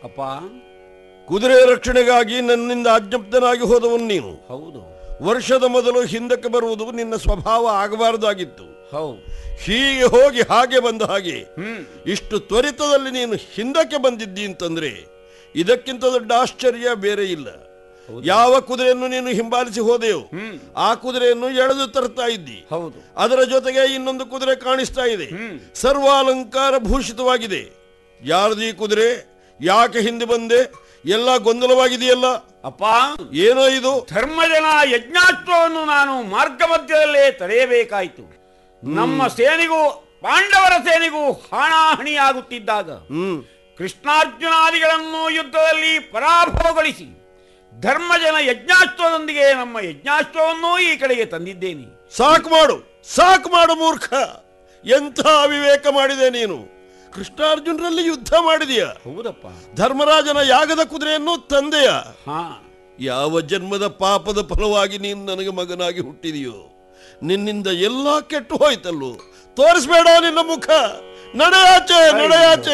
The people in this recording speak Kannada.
ಅಪ್ಪ ಕುದುರೆ ರಕ್ಷಣೆಗಾಗಿ ನನ್ನಿಂದ ಅಜ್ಞಪ್ತನಾಗಿ ಹೋದವನು ನೀನು ಹೌದು ವರ್ಷದ ಮೊದಲು ಹಿಂದಕ್ಕೆ ಬರುವುದು ನಿನ್ನ ಸ್ವಭಾವ ಆಗಬಾರದಾಗಿತ್ತು ಹೌದು ಹೀಗೆ ಹೋಗಿ ಹಾಗೆ ಬಂದ ಹಾಗೆ ಹ್ಮ್ ಇಷ್ಟು ತ್ವರಿತದಲ್ಲಿ ನೀನು ಹಿಂದಕ್ಕೆ ಬಂದಿದ್ದಿ ಅಂತಂದ್ರೆ ಇದಕ್ಕಿಂತ ದೊಡ್ಡ ಆಶ್ಚರ್ಯ ಬೇರೆ ಇಲ್ಲ ಯಾವ ಕುದುರೆಯನ್ನು ನೀನು ಹಿಂಬಾಲಿಸಿ ಹೋದೆಯೋ ಹ್ಮ್ ಆ ಕುದುರೆಯನ್ನು ಎಳೆದು ತರ್ತಾ ಇದ್ದಿ ಹೌದು ಅದರ ಜೊತೆಗೆ ಇನ್ನೊಂದು ಕುದುರೆ ಕಾಣಿಸ್ತಾ ಇದೆ ಹ್ಮ್ ಸರ್ವಾಲಂಕಾರ ಭೂಷಿತವಾಗಿದೆ ಯಾರ್ದು ಈ ಕುದುರೆ ಯಾಕೆ ಹಿಂದೆ ಬಂದೆ ಎಲ್ಲ ಗೊಂದಲವಾಗಿದೆಯಲ್ಲ ಅಪ್ಪ ಏನೋ ಇದು ಧರ್ಮಜನ ಯಜ್ಞಾಸ್ತ್ರವನ್ನು ನಾನು ಮಾರ್ಗ ಮಧ್ಯದಲ್ಲೇ ತಡೆಯಬೇಕಾಯಿತು ನಮ್ಮ ಸೇನೆಗೂ ಪಾಂಡವರ ಸೇನೆಗೂ ಹಾಣಾಹಣಿಯಾಗುತ್ತಿದ್ದಾಗ ಹ್ಮ್ ಕೃಷ್ಣಾರ್ಜುನಾದಿಗಳನ್ನು ಯುದ್ಧದಲ್ಲಿ ಪರಾಭವಗೊಳಿಸಿ ಧರ್ಮಜನ ಯಜ್ಞಾಸ್ತ್ರದೊಂದಿಗೆ ನಮ್ಮ ಯಜ್ಞಾಸ್ತ್ರವನ್ನೂ ಈ ಕಡೆಗೆ ತಂದಿದ್ದೇನೆ ಸಾಕು ಮಾಡು ಸಾಕು ಮಾಡು ಮೂರ್ಖ ಎಂಥ ಅವಿವೇಕ ಮಾಡಿದೆ ನೀನು ಕೃಷ್ಣಾರ್ಜುನರಲ್ಲಿ ಯುದ್ಧ ಮಾಡಿದೆಯಾ ಹೌದಪ್ಪ ಧರ್ಮರಾಜನ ಯಾಗದ ಕುದುರೆಯನ್ನು ತಂದೆಯ ಹಾ ಯಾವ ಜನ್ಮದ ಪಾಪದ ಫಲವಾಗಿ ನೀನು ನನಗೆ ಮಗನಾಗಿ ಹುಟ್ಟಿದೆಯೋ ನಿನ್ನಿಂದ ಎಲ್ಲ ಕೆಟ್ಟು ಹೋಯ್ತಲ್ಲೋ ತೋರಿಸ್ಬೇಡ ನಿನ್ನ ಮುಖ ನಡೆಯಾಚೆ ನಡೆಯಾಚೆ